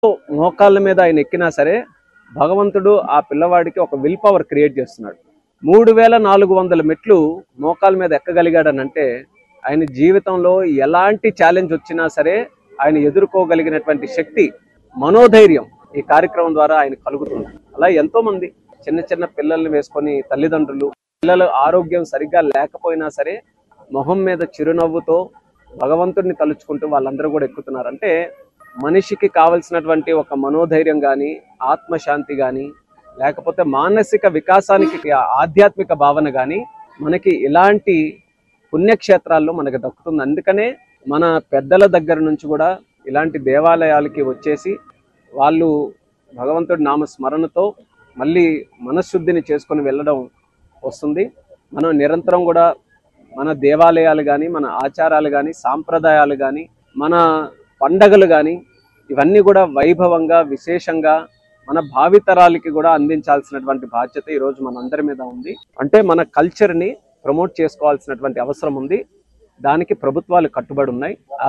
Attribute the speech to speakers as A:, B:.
A: మోకాళ్ళ మీద ఆయన ఎక్కినా సరే భగవంతుడు ఆ పిల్లవాడికి ఒక విల్ పవర్ క్రియేట్ చేస్తున్నాడు మూడు వేల నాలుగు వందల మెట్లు మోకాళ్ళ మీద ఎక్కగలిగాడనంటే ఆయన జీవితంలో ఎలాంటి ఛాలెంజ్ వచ్చినా సరే ఆయన ఎదుర్కోగలిగినటువంటి శక్తి మనోధైర్యం ఈ కార్యక్రమం ద్వారా ఆయన కలుగుతుంది అలా ఎంతో మంది చిన్న చిన్న పిల్లల్ని వేసుకొని తల్లిదండ్రులు పిల్లల ఆరోగ్యం సరిగ్గా లేకపోయినా సరే మొహం మీద చిరునవ్వుతో భగవంతుడిని తలుచుకుంటూ వాళ్ళందరూ కూడా ఎక్కుతున్నారు అంటే మనిషికి కావలసినటువంటి ఒక మనోధైర్యం కానీ ఆత్మశాంతి కానీ లేకపోతే మానసిక వికాసానికి ఆధ్యాత్మిక భావన కానీ మనకి ఇలాంటి పుణ్యక్షేత్రాల్లో మనకు దక్కుతుంది అందుకనే మన పెద్దల దగ్గర నుంచి కూడా ఇలాంటి దేవాలయాలకి వచ్చేసి వాళ్ళు భగవంతుడి నామ స్మరణతో మళ్ళీ మనశ్శుద్ధిని చేసుకొని వెళ్ళడం వస్తుంది మనం నిరంతరం కూడా మన దేవాలయాలు కానీ మన ఆచారాలు కానీ సాంప్రదాయాలు కానీ మన పండగలు కానీ ఇవన్నీ కూడా వైభవంగా విశేషంగా మన భావితరాలకి కూడా అందించాల్సినటువంటి బాధ్యత ఈరోజు మనందరి మీద ఉంది అంటే మన కల్చర్ని ప్రమోట్ చేసుకోవాల్సినటువంటి అవసరం ఉంది దానికి ప్రభుత్వాలు కట్టుబడి ఉన్నాయి ఆ